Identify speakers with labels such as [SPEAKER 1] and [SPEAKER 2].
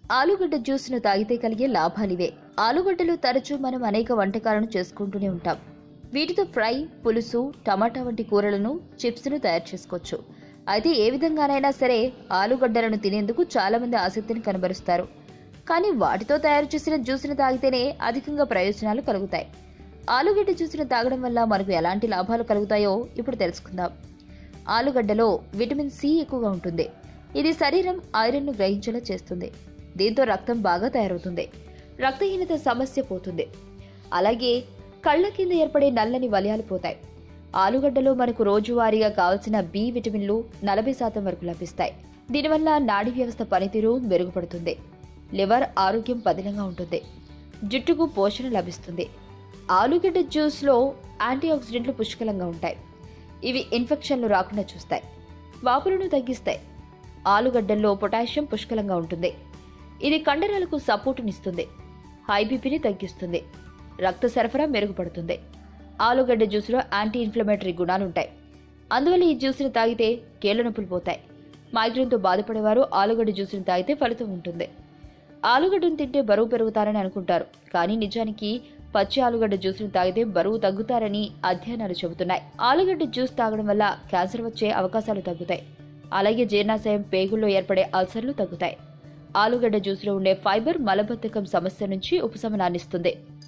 [SPEAKER 1] ఆలుగడ్డ జ్యూస్ను తాగితే కలిగే లాభాలివే ఆలుగడ్డలు తరచూ మనం అనేక వంటకాలను చేసుకుంటూనే ఉంటాం వీటితో ఫ్రై పులుసు టమాటా వంటి కూరలను చిప్స్ను తయారు చేసుకోవచ్చు అయితే ఏ విధంగానైనా సరే ఆలుగడ్డలను తినేందుకు చాలా మంది ఆసక్తిని కనబరుస్తారు కానీ వాటితో తయారు చేసిన జ్యూస్ను తాగితేనే అధికంగా ప్రయోజనాలు కలుగుతాయి ఆలుగడ్డ జ్యూస్ను తాగడం వల్ల మనకు ఎలాంటి లాభాలు కలుగుతాయో ఇప్పుడు తెలుసుకుందాం ఆలుగడ్డలో విటమిన్ సి ఎక్కువగా ఉంటుంది ఇది శరీరం ఐరన్ను గ్రహించేలా చేస్తుంది దీంతో రక్తం బాగా తయారవుతుంది రక్తహీనత సమస్య పోతుంది అలాగే కళ్ళ కింద ఏర్పడే నల్లని వలయాలు పోతాయి ఆలుగడ్డలో మనకు రోజువారీగా కావాల్సిన బి విటమిన్లు నలభై శాతం వరకు లభిస్తాయి దీనివల్ల నాడీ వ్యవస్థ పనితీరు మెరుగుపడుతుంది లివర్ ఆరోగ్యం పదిలంగా ఉంటుంది జుట్టుకు పోషణ లభిస్తుంది ఆలుగడ్డ జ్యూస్లో యాంటీ ఆక్సిడెంట్లు పుష్కలంగా ఉంటాయి ఇవి ఇన్ఫెక్షన్లు రాకుండా చూస్తాయి వాపులను తగ్గిస్తాయి ఆలుగడ్డల్లో పొటాషియం పుష్కలంగా ఉంటుంది ఇది కండరాలకు సపోర్టునిస్తుంది హై బీపీని తగ్గిస్తుంది రక్త సరఫరా మెరుగుపడుతుంది ఆలుగడ్డ జ్యూస్లో యాంటీ ఇన్ఫ్లమేటరీ గుణాలుంటాయి అందువల్ల ఈ జ్యూస్ని తాగితే కీళ్ల నొప్పులు పోతాయి మైగ్రేన్తో బాధపడేవారు ఆలుగడ్డ జ్యూస్ని తాగితే ఫలితం ఉంటుంది ఆలుగడ్డను తింటే బరువు పెరుగుతారని అనుకుంటారు కానీ నిజానికి పచ్చి ఆలుగడ్డ జ్యూస్ను తాగితే బరువు తగ్గుతారని అధ్యయనాలు చెబుతున్నాయి ఆలుగడ్డ జ్యూస్ తాగడం వల్ల క్యాన్సర్ వచ్చే అవకాశాలు తగ్గుతాయి అలాగే జీర్ణాశయం పేగుల్లో ఏర్పడే అల్సర్లు తగ్గుతాయి ఆలుగడ్డ జ్యూస్లో ఉండే ఫైబర్ మలబద్ధకం సమస్య నుంచి ఉపశమనాన్నిస్తుంది